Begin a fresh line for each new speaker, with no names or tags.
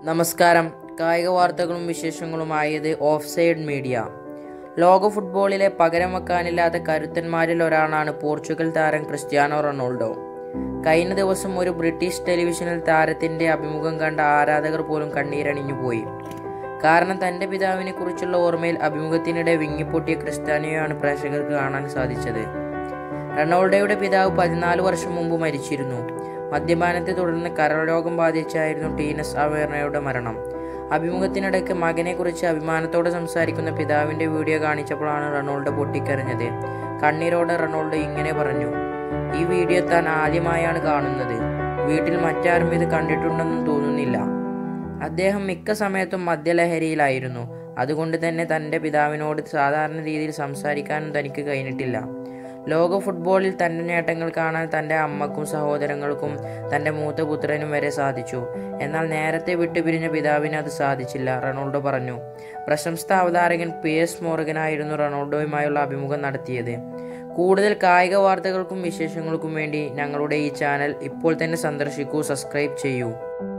നമസ്കാരം കായിക വാർത്തകളും വിശേഷങ്ങളുമായത് ഓഫ് സൈഡ് മീഡിയ ലോക ഫുട്ബോളിലെ പകരം വെക്കാനില്ലാത്ത കരുത്തന്മാരിൽ ഒരാളാണ് പോർച്ചുഗൽ താരം ക്രിസ്ത്യാനോ റൊണാൾഡോ കഴിഞ്ഞ ദിവസം ഒരു ബ്രിട്ടീഷ് ടെലിവിഷനിൽ താരത്തിന്റെ അഭിമുഖം കണ്ട ആരാധകർ പോലും കണ്ണീരണിഞ്ഞു പോയി കാരണം തന്റെ പിതാവിനെ കുറിച്ചുള്ള ഓർമ്മയിൽ അഭിമുഖത്തിനിടെ വിങ്ങിപ്പൊട്ടിയ ക്രിസ്ത്യാനോയാണ് പ്രേക്ഷകർക്ക് കാണാൻ സാധിച്ചത് റൊണാൾഡോയുടെ പിതാവ് പതിനാല് വർഷം മുമ്പ് മരിച്ചിരുന്നു മദ്യപാനത്തെ തുടർന്ന് കരളരോഗം ബാധിച്ചായിരുന്നു ടീനസ് അവേർണയുടെ മരണം അഭിമുഖത്തിനിടയ്ക്ക് മകനെക്കുറിച്ച് അഭിമാനത്തോടെ സംസാരിക്കുന്ന പിതാവിന്റെ വീഡിയോ കാണിച്ചപ്പോഴാണ് റൊണാൾഡോ പൊട്ടിക്കരഞ്ഞത് കണ്ണീരോടെ റൊണാൾഡോ ഇങ്ങനെ പറഞ്ഞു ഈ വീഡിയോ താൻ ആദ്യമായാണ് കാണുന്നത് വീട്ടിൽ മറ്റാരും ഇത് കണ്ടിട്ടുണ്ടെന്നും തോന്നുന്നില്ല അദ്ദേഹം മിക്ക സമയത്തും മദ്യലഹരിയിലായിരുന്നു അതുകൊണ്ട് തന്നെ തൻ്റെ പിതാവിനോട് സാധാരണ രീതിയിൽ സംസാരിക്കാനും തനിക്ക് കഴിഞ്ഞിട്ടില്ല ലോക ഫുട്ബോളിൽ തൻ്റെ നേട്ടങ്ങൾ കാണാൻ തൻ്റെ അമ്മക്കും സഹോദരങ്ങൾക്കും തൻ്റെ മൂത്ത പുത്രനും വരെ സാധിച്ചു എന്നാൽ നേരത്തെ വിട്ടുപിരിഞ്ഞ പിതാവിന് അത് സാധിച്ചില്ല റൊണാൾഡോ പറഞ്ഞു പ്രശംസ അവതാരകൻ പി എസ് മോർഗനായിരുന്നു റൊണാൾഡോയുമായുള്ള അഭിമുഖം നടത്തിയത് കൂടുതൽ കായിക വാർത്തകൾക്കും വിശേഷങ്ങൾക്കും വേണ്ടി ഞങ്ങളുടെ ഈ ചാനൽ ഇപ്പോൾ തന്നെ സന്ദർശിക്കൂ സബ്സ്ക്രൈബ് ചെയ്യൂ